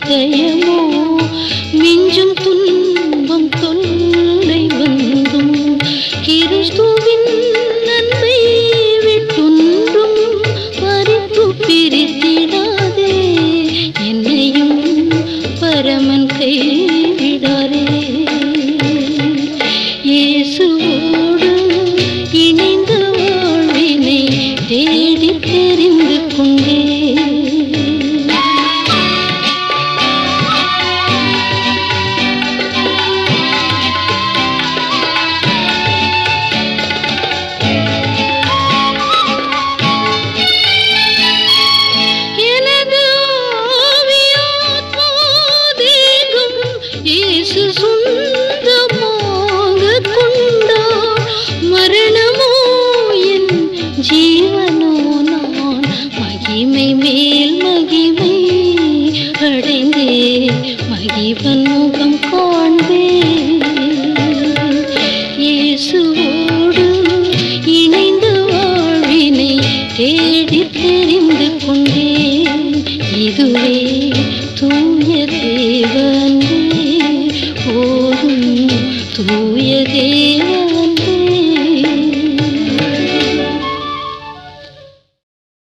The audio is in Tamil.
இதயமோ மிஞ்சும் துன்பம் தொல்லை வந்தும் கிறிஸ்துவின் நன்மை விட்டுன்றும் பறிப்பு பிரித்திடாதே என்னையும் பரமன் கைவிடாரே இயேசுவோடு இணைந்த வாழ்வினை தேடி தெரிந்து கொண்டே எனது ஆவியாத்மா தேகம் இயேசு சொந்தமாகக் கொண்டார். மரணமோ என் ஜீவனோ நான் மகிமை மேல் மகிமை அடைந்தே மகிவன் முகம் காண்பேன் இயேசுவோடு இணைந்த வாழ்வினை தேடி தெரிந்து கொண்டேன் இதுவே தூய தேவனே போதும் தூய தேவனே